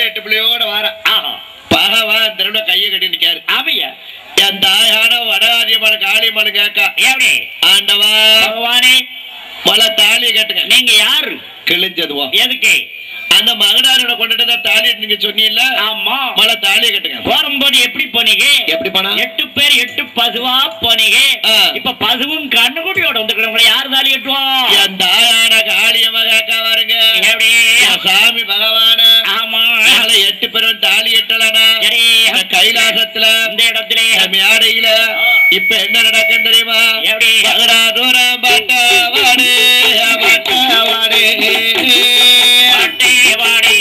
எட்டு பிள்ளையோட வாரா ஆஹா பகவான் திரும்ப கையை கட்டி நிக்காரு ஆமையா என் தாயான வடகாரியம்மன் காளியம்மன் கேக்கா எப்படி ஆண்டவா பகவானே மலை தாலியை கட்டுங்க நீங்க யாரு கிழிஞ்சதுவா எதுக்கு அந்த மகனாரோட கொண்டுட்டு தான் தாலி நீங்க சொன்னீங்கல்ல ஆமா மலை தாலியை கட்டுங்க போகும்போது எப்படி போனீங்க எப்படி போனா எட்டு பேர் எட்டு பசுவா போனீங்க ஆ. இப்ப பசுவும் கண்ணுக்குட்டியோட வந்துக்கிறவங்களை யாரு தாலி கட்டுவோம் என் தாயான காளியம்ம கேக்கா வருங்க எப்படி என் சாமி பகவான ஆமா நாளை எட்டு பேரும் தாலி எட்டலனா சரி இந்த கைலாசத்துல இந்த இடத்துல இந்த மேடையில இப்ப என்ன நடக்கும் தெரியுமா எப்படி மகடா தூரம் பட்டவாடு பட்டவாடு பாட்டே வாடே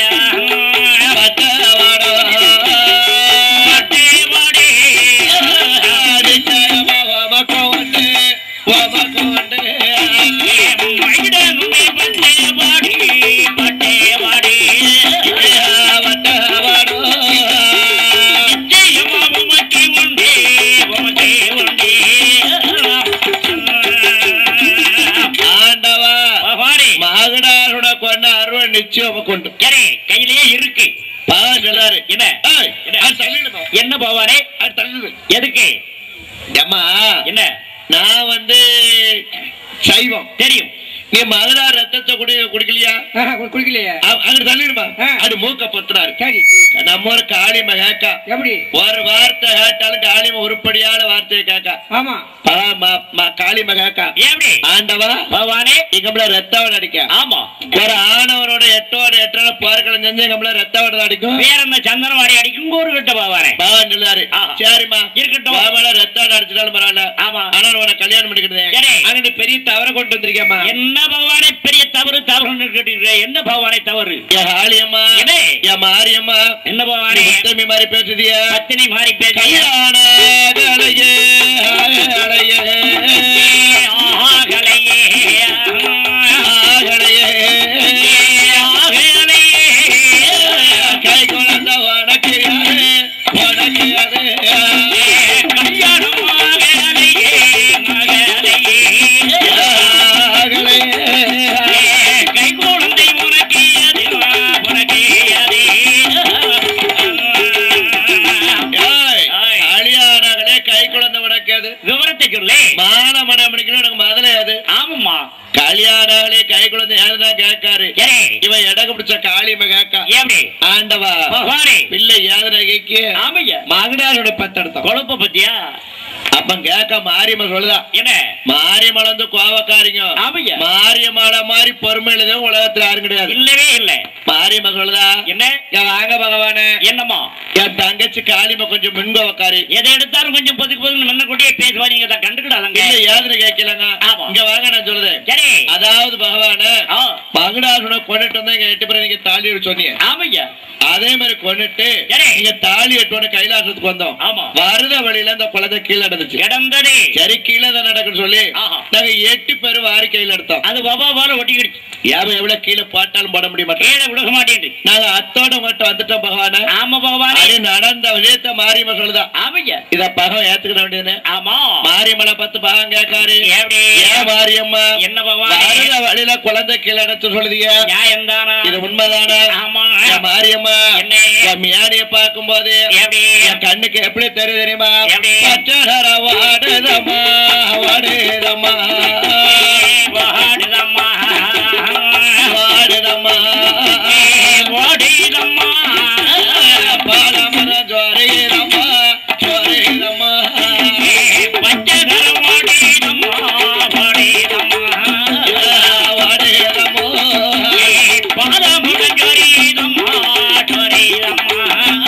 பட்டவாடோ பாட்டே வாடே நிச்சயமா உமக்கு உண்டு, உமக்கு உண்டு. மயிடனுமே பட்டே வாடி பட்டே வாடி பட்டவாடோ. நிச்சயமா உமக்கே உண்டே உமக்கே உண்டே ஆண்டவா பகவானே மகடாரோட கொண்ட அருவன் நிச்சயம் உமக்கு உண்டு சரி கையிலேயே இருக்கு பகவான் சொல்லாரு என்ன ஏய், என்ன? அது தள்ளிடுமா என்ன பகவானே அது தள்ளுது எதுக்கு அம்மா என்ன நான் வந்து சைவம் தெரியும் நீ மகடா ரத்தத்தை குடி குடிக்கலையா ஆஹா, கு- குடிக்கலையே அ- அங்க தள்ளிடுமா ஆ. அது மூக்க பொத்துறாரு சரி நம்ம ஒரு காளிம கேக்கா எப்படி ஒரு வார்த்தை கேட்டாலும் காளிம உருப்படியான வார்த்தையை கேக்கா ஆமா பா- ம- ம- காளிம கேக்கா எப்படி ஆண்டவா பகவானே இங்கம்ல ரத்தவன் அடிக்க ஆமா ஒரு ஆணவனோட எட்டோட எட்டான போர்க்களம் செஞ்சு எங்கம்ல ரத்தவன் அடிக்கும் வேற என்ன சந்தனவாடி அடிக்கும் கூறு கிட்ட பகவானே பகவான் சொல்லாரு ஆஹா. சரிம்மா இருக்கட்டும். பாபால ரத்தம் அடிச்சிட்டாலும் பரவாயில்ல ஆமா ஆனா உன கல்யாணம் பண்ணிக்கிட்டு சரி. அங்க நீ பெரிய தவற கொண்டு வந்திருக்கேம்மா என்ன பகவானே பெரிய தவறு தவறு கேட்டீங்க என்ன பகவானே தவறு என் ஆளியம்மா என்ன? என் மாரியம்மா என்ன நீ பகவானே முத்தமி மாதிரி பேசுதிய பத்தினி மாறி பேசிய கல்யாண வேலையே, வேலையே, ஆகலையே ஆகலையே. ஆகலையே கை குழந்த உனக்கு யாரு? உனக்கு யாரு? கல்யாணம் ஆகலையே மகளையே ஆகலையே. கை குழந்தை உனக்கு அது உனக்கு அதே ஏய், ஏய். கல்யாணங்களே கை குழந்தை உனக்கு அது விவரத்தை சொல்லு மான மனம் முடிக்கணும் எனக்கு முதல்ல அது ஆமாம்மா கல்யாணங்களே கை குழந்தை யாருதான் கேட்காரு சரி இவன் எடக்கு பிடிச்ச காளிம கேக்கா எப்படி ஆண்டவா பகவானே பிள்ளை யாதனை கேக்கு ஆமையா மகனாரோட பத்தெடுத்தோம் கொழுப்ப பத்தியா அப்ப கேட்க மாரியம்ம சொல்லுதா என்ன மாரியம்மன் வந்து கோவக்காரிங்க ஆமையா மாரியம்மள மாதிரி பொறுமை எழுதவும் உலகத்துல யாரும் கிடையாது இல்லவே இல்ல மாரியம்ம சொல்லுதா என்ன இங்க வாங்க பகவானே என்னம்மா என் தங்கச்சி காளிம கொஞ்சம் முன்கோவக்காரி எதை எடுத்தாலும் கொஞ்சம் பொதுக்கு பொதுக்கு முன்ன கூட்டியே பேசுவா நீங்க அதை கண்டுக்கிடாதங்க இல்ல ஏதுன்னு கேட்கலங்க ஆமா. இங்க வாங்க நான் சொல்லுதேன் சரி அதாவது பகவானே ஆ, மகடாசுன கொண்டுட்டு வந்தா இங்க எட்டு பேரை நீங்க தாலி எடுத்து சொன்னீங்க ஆமையா அதே மாதிரி கொண்டுட்டு சரி. நீங்க தாலி எட்டு கைலாசத்துக்கு வந்தோம் ஆமா வருத வழியில இந்த குழந்தை கீழே நடந்துச்சு கிடந்தது சரி கீழே தான் நடக்குன்னு சொல்லி ஆஹா. நாங்க எட்டு பேரும் வாரி கையில எடுத்தோம் அது வபா போல ஒட்டிக்கிடுச்சு யாரும் எவ்வளவு கீழே போட்டாலும் போட முடிய மாட்டோம் கீழே விடுக மாட்டேன் நாங்க அத்தோட மட்டும் வந்துட்டோம் பகவான ஆமா பகவானே அது நடந்த விஷயத்த மாரியம்ம சொல்லுதா ஆமையா இத பகம் ஏத்துக்கிட வேண்டியதுன்னு ஆமா மாரியம்மனை பத்து பகம் கேட்காரு எப்படி ஏன் மாரியம்மா என்ன பகவானே வருத வழியில குழந்தை கீழே எடுத்து சொல்லுதீங்க நியாயம் தானா இது உண்மைதானா ஆமா என் மாரியம்மா என்ன? என் மியானிய பார்க்கும் போது எப்படி என் கண்ணுக்கு எப்படி தெரியுது தெரியுமா எப்படி? பச்சடர வாடுதம்மா வாடுதம்மா வாடுதம்மா வாடுதம்மா ஓடிதம்மா பாலமர ஜோரையிடம்மா ஜோரையிடம்மா பச்சதரம் ஓடிதம்மா ஓடிதம்மா வாடுதம்மா பாலமுட ஜொரிதம்மா ஜொரிதம்மா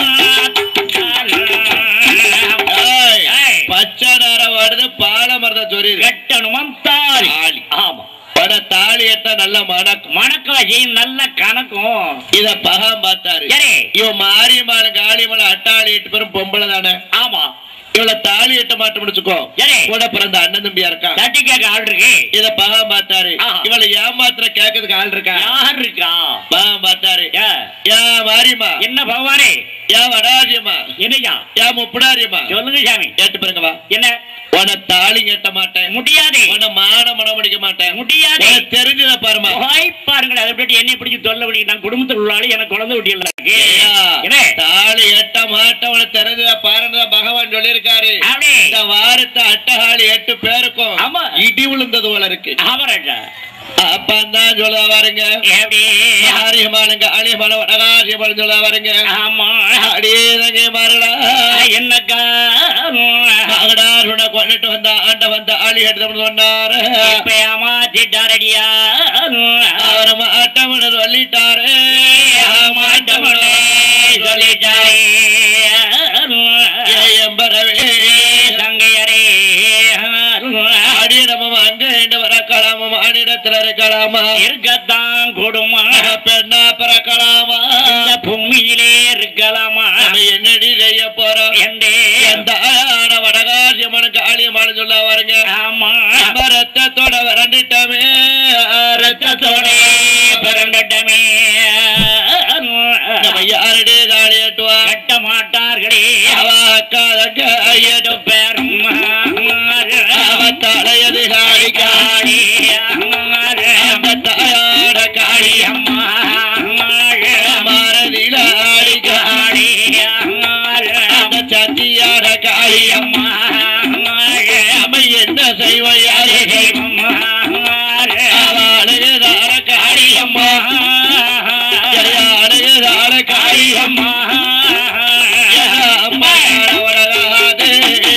ஏய், ஏய். பச்சடர வாடுது பாலமரத ஜொரியுது கட்டணுமம் தாலி தாலி. ஆமா பட தாலி எட்ட நல்ல மணக்கும் மணக்காசி நல்ல கணக்கும் இத பகம் பார்த்தாரு சரி இவன் மாரியம்மாள் காளியம்மாள் அட்டாளி எட்டு பேரும் பொம்பளை தானே ஆமா இவளை தாலி எட்ட மாட்ட முடிச்சுக்கோ சரி கூட பிறந்த அண்ணன் தம்பியா இருக்கான் தட்டி கேட்க ஆள் இருக்கு இத பகம் பார்த்தாரு ஆஹா. இவளை ஏமாத்திர கேட்கறதுக்கு ஆள் இருக்கா யார் இருக்கா பகம் பார்த்தாரு ஏ, ஏன் மாரியம்மா என்ன பகவானே ஏன் வடாரியம்மா என்னையா ஏன் முப்படாரியம்மா சொல்லுங்க சாமி கேட்டு பாருங்க வா என்ன உன தாலி கட்ட மாட்டேன் முடியாது உன மான மனம் முடிக்க மாட்டேன் முடியாது உனக்கு தெரிஞ்சத பாருமா போய் பாருங்கள் அதை பற்றி என்னை பிடிச்சி தொல்லை விடி நான் குடும்பத்தில் உள்ளாலும் எனக்கு குழந்தை விட்டியல இருக்கு ஐயா, என்ன தாலி எட்ட மாட்ட உனக்கு தெரிஞ்சத பாருங்க பகவான் சொல்லியிருக்காரு அப்படி இந்த வாரத்தை அட்டகாளி எட்டு பேருக்கும் ஆமா. இடி விழுந்தது போல இருக்கு ஆமராஜா அப்பந்தான் சொல்ல பாருங்க எப்படி ஆரியமானுங்க ஆரியமான வடகாசியமான சொல்ல பாருங்க ஆமா அடியே தங்க மாறடா என்னக்கா மகடார் உன கொண்டுட்டு வந்த ஆண்ட வந்த ஆளி எடுத்து சொன்னாரு இப்ப ஏமாத்திட்டாரடியா அவரை மாட்டவன சொல்லிட்டாரு மாட்டவனே சொல்லிட்டாரே எம்பரவே தங்கையரே அடிய நம்ம அங்க என்று வரக்கலாமா மானிடத்துல இருக்கலாமா இருக்கத்தான் கொடுமா பெண்ணா பிறக்கலாமா இந்த பூமியிலே இருக்கலாமா நம்ம என்னடி செய்ய போறோம் என்றே எந்த ஆன வடகாசியம்மனுக்கு ஆலியமான சொல்ல பாருங்க ஆமா நம்ம ரத்தத்தோட விரண்டுட்டோமே ரத்தத்தோட பிறந்தட்டமே நம்ம யாருடைய தாலி எட்டுவா கட்ட மாட்டார்களே அவ அக்கா தங்க ஐயடும் பேரும் அவ தலையது காளிக்கா காளி அந்த தாயாட காளி அம்மா மாரதில ஆடிக்கா காளி அந்த சத்தியாட காளி அம்மா நம்ம என்ன செய்வோம் யாரு அவ அழகுதார காளி அம்மா அழகுதார காளி அம்மா அம்மா வடகாது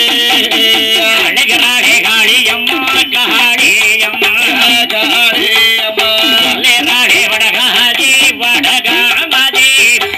அழகராக காளி அம்மா காளி அம்மா காளி அம்மா அல்லேராக வடகாதி வடகாமதி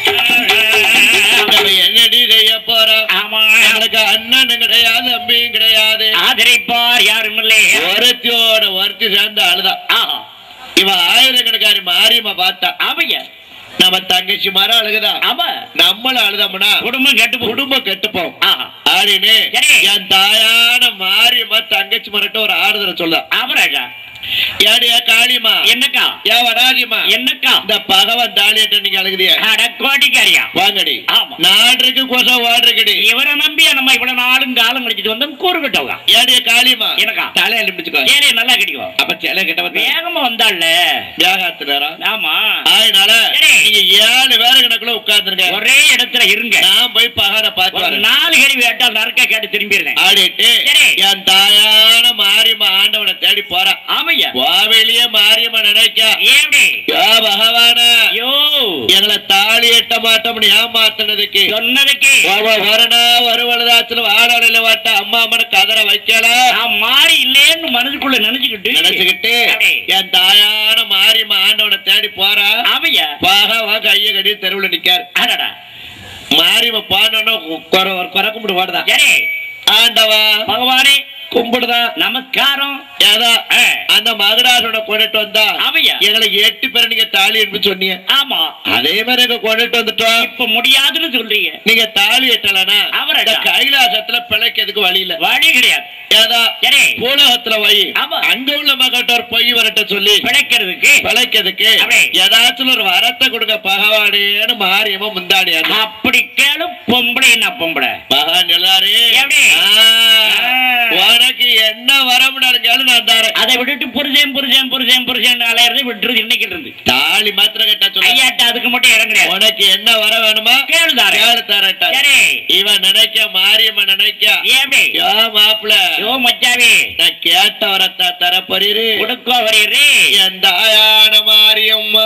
நம்ம என்னடி செய்ய போறோம் ஆமா எங்களுக்கு அண்ணனும் கிடையாது தம்பியும் கிடையாது ஆதரிப்பார் யாரும் இல்லை ஒருத்தியோட ஒருத்தி சேர்ந்து அழுதான் ஆஹா இவ ஆயிரக்கணக்காரி மாரியம்மா பார்த்தா அவைய நம்ம தங்கச்சி மரம் அழுகுதா அவ நம்மளும் அழுதோம்னா குடும்பம் கெட்டு போ- குடும்பம் கெட்டுப்போம் ஆஹா ஆடினு சரி. என் தாயான மாரியம்மா தங்கச்சி மரட்ட ஒரு ஆறுதலை சொல்ல அவராஜா ஏடியா காளியம்மா என்னக்கா ஏன் வடாதியம்மா என்னக்கா இந்த பகவன் தாலியட்ட நீங்க அழுகுதியா அட கோடிக்காரியா வாங்கடி ஆமா. நாடுக்கு கொசம் வாடுறக்கடி இவரை நம்பி நம்ம இவ்வளவு நாளும் காலம் கழிச்சிட்டு வந்தோம் கூறு கட்டவங்க ஏடியா காளியம்மா எனக்கா? தலையை அலிம்பிச்சுக்கோ ஏலே நல்லா கிடைக்கும் அப்ப சில கிட்ட வந்து வேகமா வந்தாள்ல தியாகத்து நேரம் ஆமா அதனால சரி. நீங்க ஏழு பேரு கணக்குள்ள உட்கார்ந்துருங்க ஒரே இடத்துல இருங்க நான் போய் பகனை பார்த்து ஒரு வரேன் நாலு கேள்வி கேட்டால் நறுக்க கேட்டு திரும்பிடுறேன் ஆடிட்டு சரி. என் தாயான மாரியம்மா ஆண்டவனை தேடி போறேன் ஆமையா வாவெளியே மாரியம்மா நினைக்க ஏடி யா பகவான யோ எங்களை தாலி எட்ட மாட்டோம்னு ஏமாத்துனதுக்கு சொன்னதுக்கு வரனா வருவழுதாச்சுல வாடலையில வாட்ட அம்மா அம்மனை கதற வைக்கல நான் மாறி இல்லேன்னு மனதுக்குள்ள நினைச்சுக்கிட்டு நினைச்சுக்கிட்டு அப்படி. என் தாயான மாரியம்மா ஆண்டவனை தேடி போறா ஆமையா பகவான் கையை கட்டி தெருவுல நிக்காரு அடடா மாரியம்மா பாடணும்னா குறை ஒரு குறை கும்பிட்டு பாடுதா சரி ஆண்டவா பகவானே கும்பிடுதா நமஸ்காரம் ஏதா ஆ, அந்த மகராசோட கொண்டுட்டு வந்தா ஆமையா எங்களுக்கு எட்டு பேர் நீங்க தாலி என்று சொன்னீங்க ஆமா அதே மாதிரி எங்க கொண்டுட்டு வந்துட்டோம் இப்ப முடியாதுன்னு சொல்றீங்க நீங்க தாலி எட்டலனா அவரடா. இந்த கைலாசத்துல பிழைக்கிறதுக்கு வழி இல்ல வழி கிடையாது ஏதா சரி பூலகத்துல வை ஆமா. அங்க உள்ள மகட்ட ஒரு பொய் வரட்ட சொல்லி பிழைக்கிறதுக்கு பிழைக்கிறதுக்கு அப்படி. ஏதாச்சும் ஒரு வரத்தை கொடுக்க பகவானேன்னு மாரியமா முந்தாடியா அப்படி கேளு பொம்பளை என்ன பொம்பளை மகான் எல்லாரு எப்படி? ஆ, ஆ. உனக்கு என்ன வரமுடாரு கேளு நான் தரேன் அதை விட்டுட்டு புருஷன் புருஷன் புருஷன் புருஷன் அலையறது விட்டுறது இன்னைக்கு இருந்து தாலி மாத்திரம் கேட்டா சொல்ல ஐயாட்ட அதுக்கு மட்டும் இறங்குறேன் உனக்கு என்ன வர வேணுமா கேளுதாரு கேளு தரட்டா சரி இவன் நினைக்க மாரியம்மா நினைக்க ஏபி யோ மாப்பிள யோ மச்சாவி நான் கேட்ட வரத்தா தர போறீரு கொடுக்கோ வரீரு என் தாயான மாரியம்மா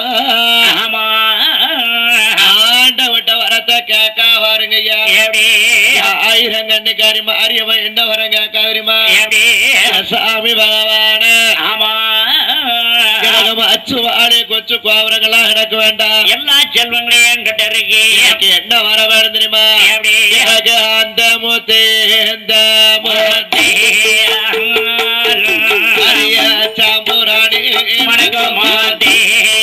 ஆமா ஆண்ட விட்ட வரத்தை கேட்க வாருங்க ஐயா எப்படி ஆயிரம் கண்ணுக்காரி மாரியம்மா என்ன வர கேட்காவிரிமா எப்படி சாமி பகவான ஆமா கிடக்கும் அச்சு வாழை கொச்சு கோபுரங்களா கிடக்க வேண்டாம் எல்லா செல்வங்களையும் கிட்ட இருக்கு எனக்கு என்ன வர வேணும் தெரியுமா எப்படி எனக்கு அந்த முத்தே இந்த முத்தே அரிய சாம்புராணி மணக்கமாதே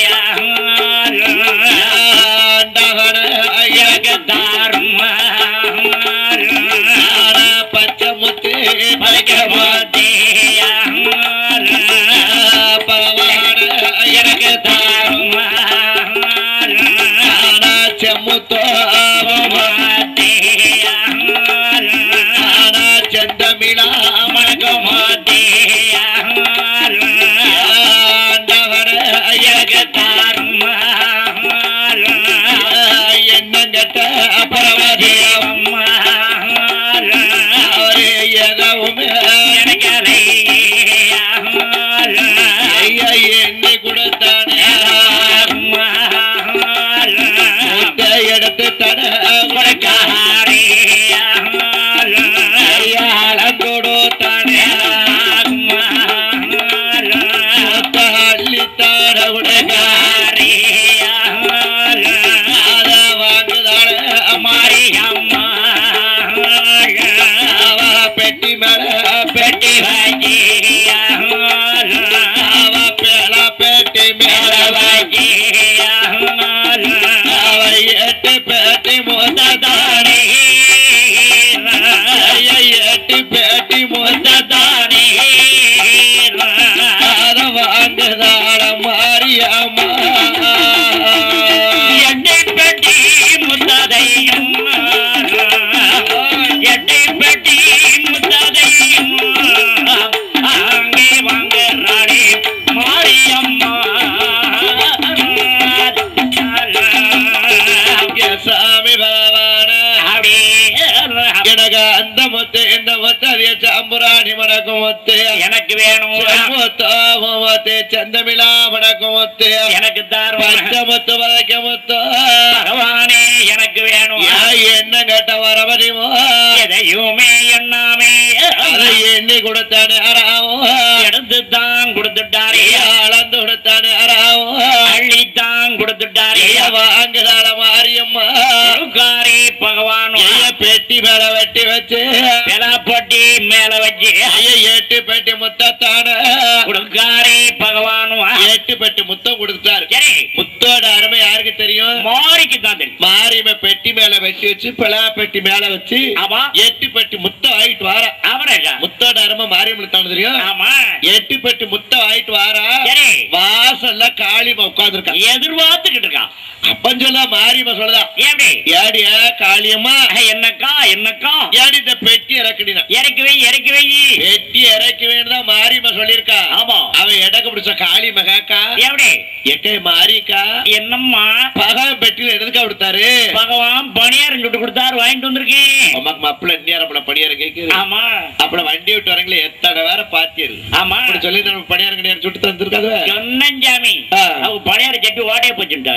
ஆண்டவன எனக்கு தாரும் ஆன பச்சை முத்து மணக்கமாதே பகவான எனக்கு தாரும் ஆன செம்முத்தோ ஆன செந்தமிழா மண பெட்டி மேல பெட்டி வாங்கி அவ பேல பெட்டி மேல வாங்கி அவ எட்டு பெட்டி மொத்ததானே எட்டு பெட்டி மொத்ததானே அத வாங்குதாட மாரியம்மா எண்ணெய் பெட்டி முத்ததையும் எண்ணெய் பெட்டி முத்ததையும் அங்கே வாங்குறாளே மாரியம்மா இங்க சாமி பகவான அப்படியே எனக்கு அந்த முத்து இந்த முத்து அது சாம்புராணி மணக்கும் முத்து எனக்கு வேணும் முத்து முத்து சந்தமிழா மணக்கும் முத்து எனக்கு தாரும் பச்சை முத்து வதக்க முத்து பகவானே எனக்கு வேணும் ஏன் என்ன கேட்ட வரமதிமோ எதையுமே எண்ணாமே அதை எண்ணி கொடுத்தானே அறாவோ எடுத்து தான் கொடுத்துட்டாரே அளந்து கொடுத்தானே அறாவோ அள்ளித்தான் கொடுத்துட்டாரே வாங்குதாள மாரியம்மா காரி பகவான் ஐய பெட்டி மேல வெட்டி வச்சு பெலாப்பட்டி மேல வச்சு ஐய எட்டு பெட்டி முத்தத்தான கொடுக்காரே பகவான் எட்டு பெட்டி முத்தம் கொடுத்தாரு சரி முத்தோட அருமை யாருக்கு தெரியும் மாரிக்கு தான் தெரியும் மாரியம்ம பெட்டி மேல வெட்டி வச்சு பிளா பெட்டி மேல வச்சு ஆமா எட்டு பெட்டி முத்தம் வாங்கிட்டு வாரா அவரேக்கா முத்தோட அருமை மாரியம்மனுக்கு தானே தெரியும் ஆமா எட்டு பெட்டி முத்தம் வாங்கிட்டு வாரா சரி வாசல்ல காளிமா உட்கார்ந்துருக்கா எதிர்பார்த்துக்கிட்டு இருக்கான் அப்பன் சொல்ல மாரியம்மா சொல்லுதா எப்படி ஏடியா காளியம்மா என்னக்கா என்னக்கா ஏடி இந்த பெட்டி இறக்குடினா இறக்கி வை இறக்கி வை பெட்டி இறக்கி வேணுதான் மாரியம்மா சொல்லியிருக்கா ஆமா அவன் எடக்கு பிடிச்ச காளி மகாக்கா எப்படி எக்கை மாரிக்கா என்னம்மா பகவான் பெட்டியில எதுக்கா கொடுத்தாரு பகவான் பணியாரம் சுட்டு கொடுத்தாரு வாங்கிட்டு வந்திருக்கேன் உமக்கு மப்பிள நேரம் பணியார கேக்குது ஆமா அப்புறம் வண்டி விட்டு வரங்களே எத்தனை வேற பாத்தியது ஆமா அப்படி சொல்லி நம்ம பணியார கிடையாது சுட்டு தந்திருக்காது சொன்னஞ்சாமி ஆ. அவ பணியார சட்டி ஓடைய போச்சுட்டா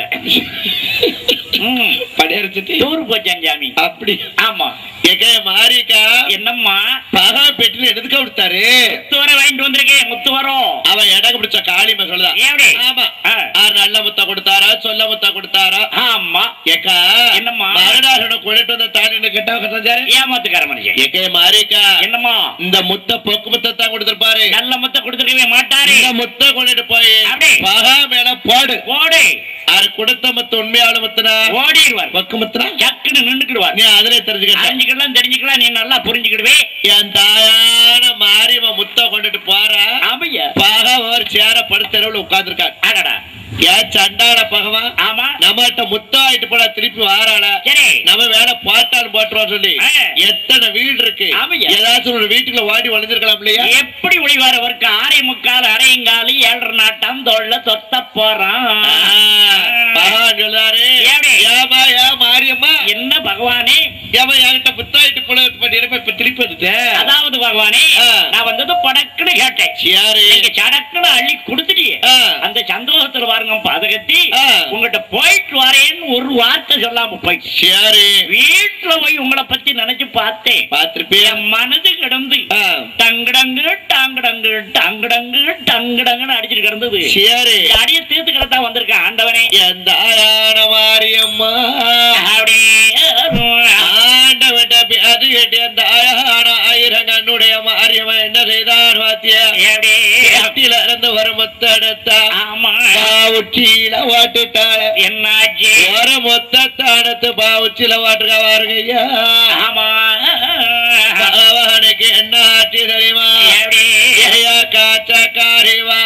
பணியார சுட்டி டூர் போச்சான் சாமி அப்படி ஆமா எக்கை மாரிக்கா என்னம்மா பகவான் பெட்டியில எதுக்கா கொடுத்தாரு முத்து வர வாங்கிட்டு வந்திருக்கேன் முத்து வரோம் அவன் எடக்கு பிடிச்ச காளிமா சொல்லுதான் எப்படி ஆமா ஆ. ஆறு நல்ல முத்தா கொடுத்தாரா சொல்ல முத்தா கொடுத்தாரா ஆமா ஏக்கா என்னம்மா? மகடாசனை கொண்டுட்டு வந்த தாண்டி கெட்டா கட்டாரு ஏமாத்துக்கார மனுஷன் ஏக்கே மாரிக்கா என்னம்மா இந்த முத்த பொக்கு முத்தான் கொடுத்திருப்பாரு நல்ல முத்த கொடுத்துருக்கவே மாட்டாரு இந்த முத்த கொண்டுட்டு போய் அப்படி. பகா மேல போடு ஓடு அது கொடுத்த முத்த உண்மையாளு முத்தனா ஓடிடுவார் பொக்கு முத்தனா சக்குன்னு நின்னுக்கிடுவார் நீ அதுல தெரிஞ்சுக்கிட்ட அறிஞ்சுக்கலாம் தெரிஞ்சுக்கலாம் நீ நல்லா புரிஞ்சுக்கிடுவே என் தாயான மாரியம்ம முத்த கொண்டுட்டு போறா ஆமையா பகா ஒரு சேர படுத்தரவுல உட்கார்ந்துருக்காரு அடடா ஏன் சண்டாள பகவா ஆமா நம்மகிட்ட முத்தம் ஆயிட்டு போடா திருப்பி வாராள சரி நம்ம வேலை பார்த்தாலும் போட்டுருவோம் சொல்லி ஆ. எத்தனை வீடு இருக்கு ஆமையா. ஏதாச்சும் ஒரு வீட்டுக்குள்ள வாடி வளைஞ்சிருக்கலாம் இல்லையா எப்படி ஒளிவார அவருக்கு ஆரை முக்கால் அரையங்காலி ஏழரை நாட்டம் தொல்ல தொத்த போறான் பகவான் சொல்லாரு எப்படி? ஏமா ஏ மாரியம்மா என்ன பகவானே ஏமா என்கிட்ட புத்தாயிட்டு போல பண்ணிருப்ப இப்ப திருப்பி வந்துட்டேன் அதாவது பகவானே ஆ. நான் வந்தது படக்குன்னு கேட்டேன் யாரு நீங்க சடக்குன்னு அள்ளி கொடுத்துட்டியே ஆ. அந்த சந்தோஷத்துல பாருங்க பதகத்தி ஆ. உங்ககிட்ட போயிட்டு வரேன்னு ஒரு வார்த்தை சொல்லாம போயிட்டு யாரு வீட்டுல போய் உங்களை பத்தி நினைச்சு பார்த்தேன் பாத்திருப்பியா என் மனது கிடந்து ஆ. டங்குடங்கு டாங்குடங்கு டங்குடங்கு டங்குடங்குன்னு அடிச்சிட்டு கிடந்தது யாரு இந்த அடிய தீர்த்து கிடத்தா வந்திருக்கேன் ஆண்டவனே எந்த ஆயான மாரியம்மா அப்படியே ஆண்டவட்ட அது கேட்டு அந்த ஆயான ஆயிரம் கண்ணுடைய மாரியம்மா என்ன செய்தான் வாத்தியா எப்படி? கட்டில இருந்து ஒரு முத்தெடுத்தா ஆமா பாவுச்சியில ஓட்டுட்டாள என்னாச்சு ஒரு முத்தத்தானத்து பாவுச்சியில ஓட்டுக்க பாருங்க ஐயா ஆமா பகவானுக்கு என்ன ஆட்சி தெரியுமா எப்படி? ஐயா காச்சக்காரி வா